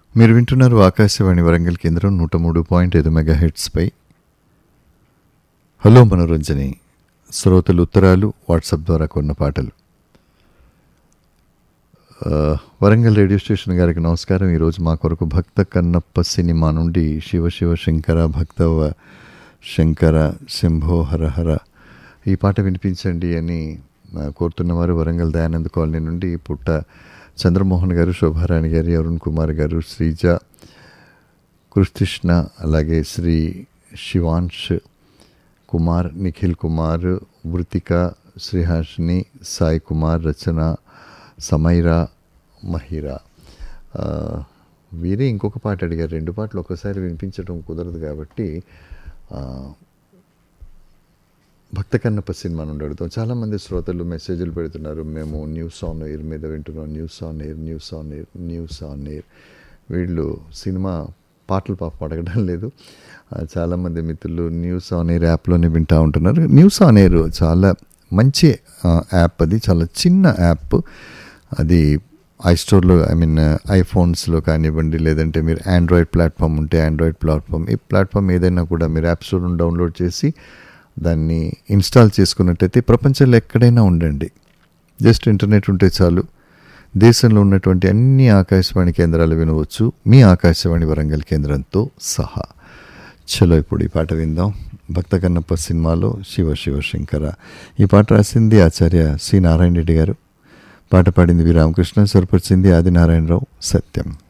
మీరు వింటున్నారు ఆకాశవాణి వరంగల్ కేంద్రం నూట మూడు పాయింట్ ఐదు మెగా హెడ్స్పై హలో మనోరంజని శ్రోతలు ఉత్తరాలు వాట్సాప్ ద్వారా కొన్న పాటలు ఆ, వరంగల్ రేడియో స్టేషన్ గారికి నమస్కారం ఈరోజు మా కొరకు భక్త కన్నప్ప సినిమా నుండి శివ శివ శంకర భక్తవ శంకర శంభో హర హర ఈ పాట వినిపించండి అని ఆ, కోరుతున్నవారు వరంగల్ దయానంద్ కాలనీ నుండి పుట్ట చంద్రమోహన్ గారు శోభారాణి గారు అరుణ్ కుమార్ గారు శ్రీజ కృష్ణ అలాగే శ్రీ శివాంశ్ కుమార్ నిఖిల్ కుమార్ వృతిక శ్రీహాషిని సాయి కుమార్ రచన సమైరా మహిరా ఆ, వీరే ఇంకొక పాట అడిగారు రెండు పాటలు ఒకసారి వినిపించడం కుదరదు కాబట్టి ఆ, భక్త కన్నప్ప సినిమా నుండి అడుగుతాం చాలామంది శ్రోతలు మెసేజ్లు పెడుతున్నారు మేము న్యూస్ ఆన్ ఎయిర్ మీద వింటున్నాం news on air news on air news on air వీళ్ళు సినిమా పాటలు పాపం అడగడం లేదు ఆ, చాలామంది మిత్రులు న్యూస్ ఆన్ ఎయిర్ యాప్లోనే వింటూ ఉంటున్నారు న్యూస్ ఆన్ ఎయిర్ చాలా మంచి ఆ, యాప్ అది చాలా చిన్న యాప్ అది ఐస్టోర్లో ఐ మీన్ ఐఫోన్స్లో కానివ్వండి లేదంటే మీరు ఆండ్రాయిడ్ ప్లాట్ఫామ్ ఉంటే ఆండ్రాయిడ్ ప్లాట్ఫామ్ ఈ ప్లాట్ఫామ్ ఏదైనా కూడా మీరు యాప్ స్టోర్ నుండి డౌన్లోడ్ చేసి దాన్ని ఇన్స్టాల్ చేసుకున్నట్టయితే ప్రపంచంలో ఎక్కడైనా ఉండండి జస్ట్ ఇంటర్నెట్ ఉంటే చాలు దేశంలో ఉన్నటువంటి అన్ని ఆకాశవాణి కేంద్రాలు వినవచ్చు మీ ఆకాశవాణి వరంగల్ కేంద్రంతో సహా చలో ఇప్పుడు ఈ పాట విందాం భక్త కన్నప్ప సినిమాలో శివ శివ శంకర ఈ పాట రాసింది ఆచార్య సి నారాయణ రెడ్డి గారు పాట పాడింది వి రామకృష్ణ స్వరపరిచింది ఆదినారాయణరావు సత్యం